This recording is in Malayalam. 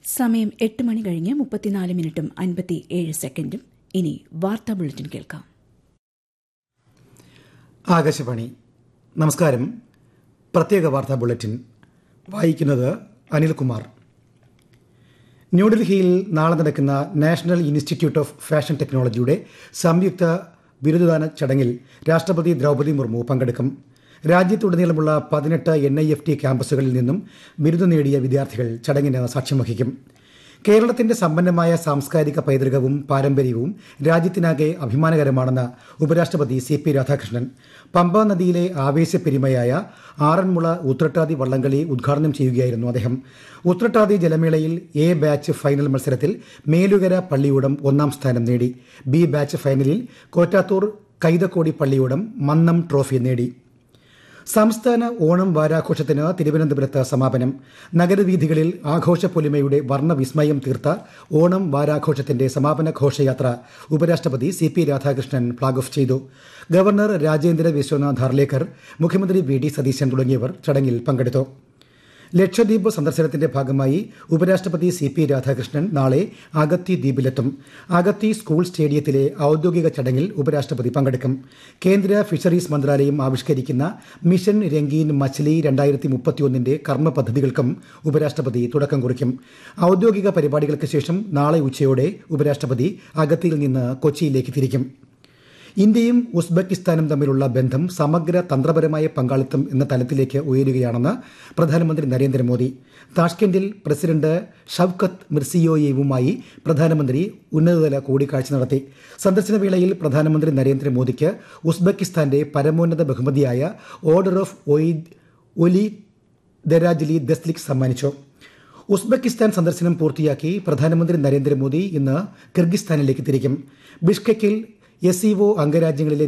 സമയം എട്ട് മണി കഴിഞ്ഞ് മുപ്പത്തിനാല് മിനിറ്റും അൻപത്തി ഏഴ് സെക്കൻഡും ഇനി വാർത്താ ബുള്ളറ്റിൻ കേൾക്കാം ആകാശവാണി നമസ്കാരം പ്രത്യേക വാർത്താ ബുള്ളറ്റിൻ വായിക്കുന്നത് അനിൽകുമാർ ന്യൂഡൽഹിയിൽ നാളെ നടക്കുന്ന നാഷണൽ ഇൻസ്റ്റിറ്റ്യൂട്ട് ഓഫ് ഫാഷൻ ടെക്നോളജിയുടെ സംയുക്ത ബിരുദദാന ചടങ്ങിൽ രാഷ്ട്രപതി ദ്രൗപദി മുർമു പങ്കെടുക്കും രാജ്യത്തുടനീളമുള്ള പതിനെട്ട് എൻ ഐ എഫ് ടി ക്യാമ്പസുകളിൽ നിന്നും ബിരുദം നേടിയ വിദ്യാർത്ഥികൾ ചടങ്ങിന് സാക്ഷ്യം വഹിക്കും കേരളത്തിന്റെ സമ്പന്നമായ സാംസ്കാരിക പൈതൃകവും പാരമ്പര്യവും രാജ്യത്തിനാകെ അഭിമാനകരമാണെന്ന് ഉപരാഷ്ട്രപതി സി പി രാധാകൃഷ്ണൻ പമ്പ നദിയിലെ ആവേശപ്പെരുമയായ ആറന്മുള ഉത്രട്ടാതി വള്ളംകളി ഉദ്ഘാടനം ചെയ്യുകയായിരുന്നു അദ്ദേഹം ഉത്രട്ടാതി ജലമേളയിൽ എ ബാച്ച് ഫൈനൽ മത്സരത്തിൽ മേലുകര പള്ളിയൂടം ഒന്നാം സ്ഥാനം നേടി ബി ബാച്ച് ഫൈനലിൽ കോറ്റാത്തൂർ കൈതക്കോടി പള്ളിയൂടം മന്നം ട്രോഫി നേടി സംസ്ഥാന ഓണം വാരാഘോഷത്തിന് തിരുവനന്തപുരത്ത് സമാപനം നഗരവീഥികളിൽ ആഘോഷപ്പൊലിമയുടെ വർണ്ണവിസ്മയം തീർത്ത ഓണം വാരാഘോഷത്തിന്റെ സമാപന ഘോഷയാത്ര ഉപരാഷ്ട്രപതി C P Radhakrishnan flag off ചെയ്തു ഗവർണർ രാജേന്ദ്ര വിശ്വനാഥ് ഹർലേക്കർ മുഖ്യമന്ത്രി വി ഡി സതീശൻ തുടങ്ങിയവർ ചടങ്ങിൽ പങ്കെടുത്തു ലക്ഷദ്വീപ് സന്ദർശനത്തിന്റെ ഭാഗമായി ഉപരാഷ്ട്രപതി സി പി രാധാകൃഷ്ണൻ നാളെ അഗത്തി ദ്വീപിലെത്തും അഗത്തി സ്കൂൾ സ്റ്റേഡിയത്തിലെ ഔദ്യോഗിക ചടങ്ങിൽ ഉപരാഷ്ട്രപതി പങ്കെടുക്കും കേന്ദ്ര ഫിഷറീസ് മന്ത്രാലയം ആവിഷ്കരിക്കുന്ന മിഷൻ രംഗീൻ മച്ലി രണ്ടായിരത്തി മുപ്പത്തിയൊന്നിന്റെ കർമ്മ പദ്ധതികൾക്കും ഉപരാഷ്ട്രപതി തുടക്കം കുറിക്കും ഔദ്യോഗിക പരിപാടികൾക്ക് ശേഷം നാളെ ഉച്ചയോടെ ഉപരാഷ്ട്രപതി അഗത്തിയിൽ നിന്ന് കൊച്ചിയിലേക്ക് തിരിക്കും ഇന്ത്യയും ഉസ്ബെക്കിസ്ഥാനും തമ്മിലുള്ള ബന്ധം സമഗ്ര തന്ത്രപരമായ പങ്കാളിത്തം എന്ന തലത്തിലേക്ക് ഉയരുകയാണെന്ന് പ്രധാനമന്ത്രി നരേന്ദ്രമോദി താഷ്കെൻഡിൽ പ്രസിഡന്റ് ഷൌക്കത്ത് മിർസിയോയേവുമായി പ്രധാനമന്ത്രി ഉന്നതതല കൂടിക്കാഴ്ച നടത്തി സന്ദർശന വേളയിൽ പ്രധാനമന്ത്രി നരേന്ദ്രമോദിക്ക് ഉസ്ബെക്കിസ്ഥാന്റെ പരമോന്നത ബഹുമതിയായ ഓർഡർ ഓഫ് ഒലി ദരാജ്ലി ദസ്ലിക് സമ്മാനിച്ചു ഉസ്ബെക്കിസ്ഥാൻ സന്ദർശനം പൂർത്തിയാക്കി പ്രധാനമന്ത്രി നരേന്ദ്രമോദി ഇന്ന് കിർഗിസ്ഥാനിലേക്ക് തിരിക്കും ബിഷ്കെക്കിൽ എസ് അംഗരാജ്യങ്ങളിലെ